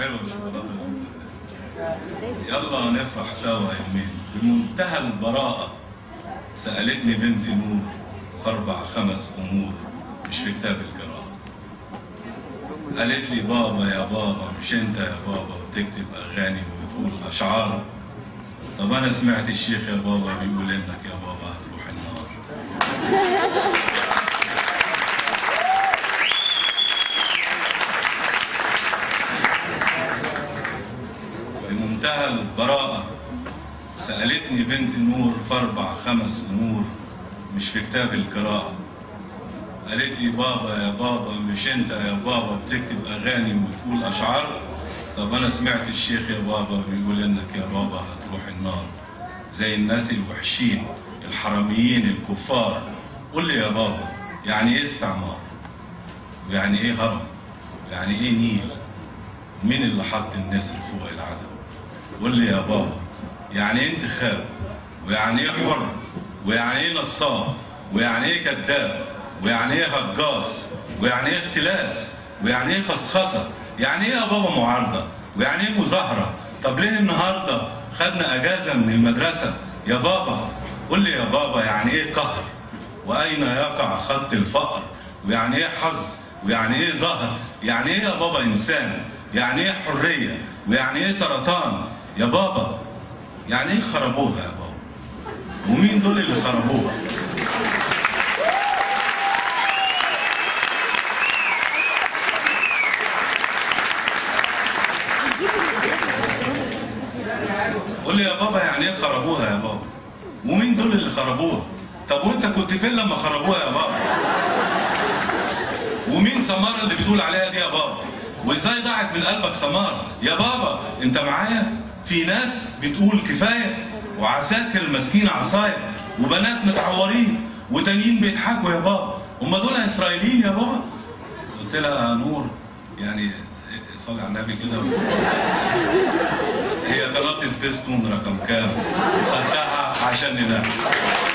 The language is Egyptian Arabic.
حلوه الشوكولاته يلا نفرح سوا يومين بمنتهى البراءة سألتني بنتي نور في أربع خمس أمور مش في كتاب القراءة قالت لي بابا يا بابا مش أنت يا بابا بتكتب أغاني وتقول أشعار طب أنا سمعت الشيخ يا بابا بيقول إنك يا بابا هتروح النار بمنتهى البراءة سألتني بنت نور في أربع خمس أمور مش في كتاب القراءة قالت لي بابا يا بابا مش أنت يا بابا بتكتب أغاني وتقول أشعار طب أنا سمعت الشيخ يا بابا بيقول إنك يا بابا هتروح النار زي الناس الوحشين الحراميين الكفار قول لي يا بابا يعني إيه استعمار ويعني إيه هرم يعني إيه نيل مين اللي حط النسر فوق العالم قول لي يا بابا يعني ايه انتخاب ويعني ايه حر ويعني ايه نصاب ويعني ايه كذاب ويعني ايه هجاص ويعني ايه اختلاس ويعني ايه خصخصه يعني ايه يا بابا معارضه ويعني ايه مظاهره طب ليه النهارده خدنا اجازه من المدرسه يا بابا قول لي يا بابا يعني ايه قهر واين يقع خط الفقر ويعني ايه حظ ويعني ايه ظهر يعني ايه يا بابا انسان يعني ايه حريه ويعني ايه سرطان يا بابا يعني ايه خربوها يا بابا ومين دول اللي خربوها قول لي يا بابا يعني ايه خربوها يا بابا ومين دول اللي خربوها طب وانت كنت فين لما خربوها يا بابا ومين سمارة اللي بتقول عليها دي يا بابا وازاي ضاعت من قلبك سمارة يا بابا انت معايا في ناس بتقول كفاية وعساكر ماسكين عصاية وبنات متعورين وتانيين بيضحكوا يا بابا هم دول اسرائيليين يا بابا قلت لها نور يعني صلي على النبي كده هي قناة سبيستون رقم كام خدتها عشان ننام